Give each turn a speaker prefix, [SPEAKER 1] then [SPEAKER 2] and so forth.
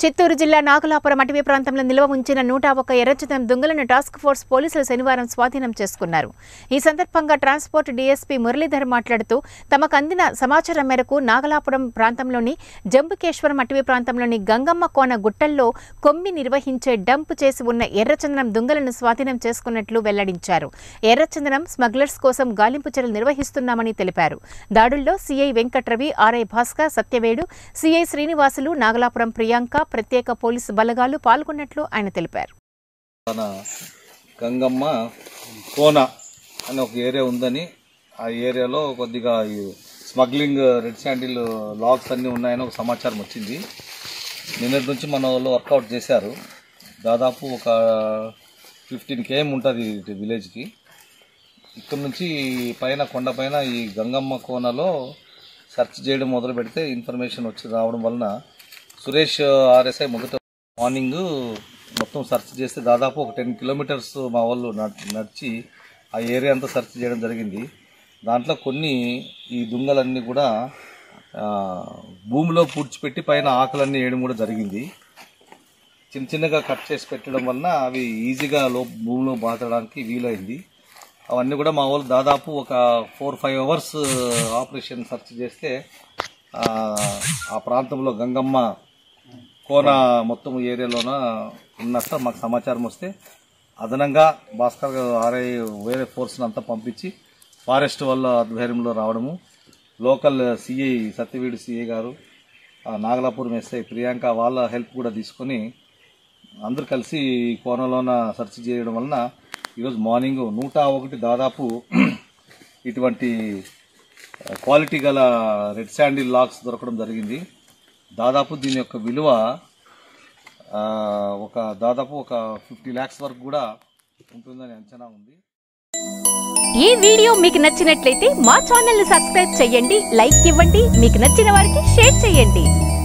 [SPEAKER 1] చిత్తూరు జిల్లా నాగలాపురం అటవీ ప్రాంతంలో నిల్వ ఉంచిన నూట ఒక్క ఎర్రచందనం దొంగలను టాస్క్ ఫోర్స్ పోలీసులు శనివారం స్వాధీనం చేసుకున్నారు ఈ సందర్భంగా ట్రాన్స్పోర్ట్ డీఎస్పీ మురళీధర్ మాట్లాడుతూ తమకు అందిన సమాచారం మేరకు నాగలాపురం ప్రాంతంలోని జంబుకేశ్వరం అటవీ ప్రాంతంలోని గంగమ్మ కోన గుట్టల్లో కొమ్మి నిర్వహించే డంప్ చేసి ఉన్న ఎర్రచందనం దొంగలను స్వాధీనం చేసుకున్నట్లు వెల్లడించారు ఎర్రచందనం స్మగ్లర్స్ కోసం గాలింపు చర్యలు నిర్వహిస్తున్నామని తెలిపారు దాడుల్లో CI Venkatravi RI Bhaskar Satyavedu CI Srinivasulu Nagalapuram Priyanka ప్రత్యేక పోలీసు బలగాలు పాల్గొన్నట్లు ఆయన తెలిపారు
[SPEAKER 2] మన గంగమ్మ కోన అని ఒక ఏరియా ఉందని ఆ ఏరియాలో కొద్దిగా ఈ స్మగ్లింగ్ రెడ్ శాండిల్ లాగ్స్ అన్నీ ఉన్నాయని ఒక సమాచారం వచ్చింది నిన్నటి నుంచి మన వాళ్ళు వర్కౌట్ చేశారు దాదాపు ఒక ఫిఫ్టీన్ కేఎం ఉంటుంది విలేజ్కి ఇక్కడ నుంచి పైన కొండ పైన ఈ గంగమ్మ కోనలో సెర్చ్ చేయడం మొదలు పెడితే ఇన్ఫర్మేషన్ వచ్చి రావడం వలన సురేష్ ఆర్ఎస్ఐ మొదట మార్నింగ్ మొత్తం సెర్చ్ చేస్తే దాదాపు ఒక టెన్ కిలోమీటర్స్ మా వాళ్ళు నడ్- నడిచి ఆ ఏరియా అంతా సెర్చ్ చేయడం జరిగింది దాంట్లో కొన్ని ఈ దుంగలన్నీ కూడా ఆ, భూమిలో పూడ్చిపెట్టి పైన ఆకులన్నీ వేయడం కూడా జరిగింది చిన్న చిన్నగా కట్ చేసి పెట్టడం వలన అవి ఈజీగా లో భూమిలో బాతడానికి వీలైంది అవన్నీ కూడా మా వాళ్ళు దాదాపు ఒక four five hours operation search చేస్తే ఆ, ఆ ప్రాంతంలో గంగమ్మ కోన మొత్తం ఏరియాలోన ఉన్నట్టు మాకు సమాచారం వస్తే అదనంగా భాస్కర్ గారు ఆర్ఐ వేరే ఫోర్స్ని అంతా పంపించి ఫారెస్ట్ వాళ్ళ ఆధ్వర్యంలో రావడము లోకల్ సిఐ సత్యవీడు సిఐ గారు ఆ నాగలాపురం ఎస్ఐ ప్రియాంక వాళ్ళ హెల్ప్ కూడా తీసుకొని అందరూ కలిసి ఈ కోనలోన సెర్చ్ చేయడం వలన ఈరోజు మార్నింగ్ నూట ఒకటి దాదాపు ఇటువంటి క్వాలిటీ గల రెడ్ శాండిల్ లాక్స్ దొరకడం జరిగింది దాదాపు దీని యొక్క విలువ ఆ, ఒక దాదాపు ఒక ఫిఫ్టీ ల్యాక్స్ వరకు కూడా ఉంటుందని అంచనా ఉంది
[SPEAKER 1] ఈ వీడియో మీకు నచ్చినట్లయితే మా ఛానల్ ని సబ్స్క్రైబ్ చేయండి లైక్ ఇవ్వండి మీకు నచ్చిన వారికి షేర్ చేయండి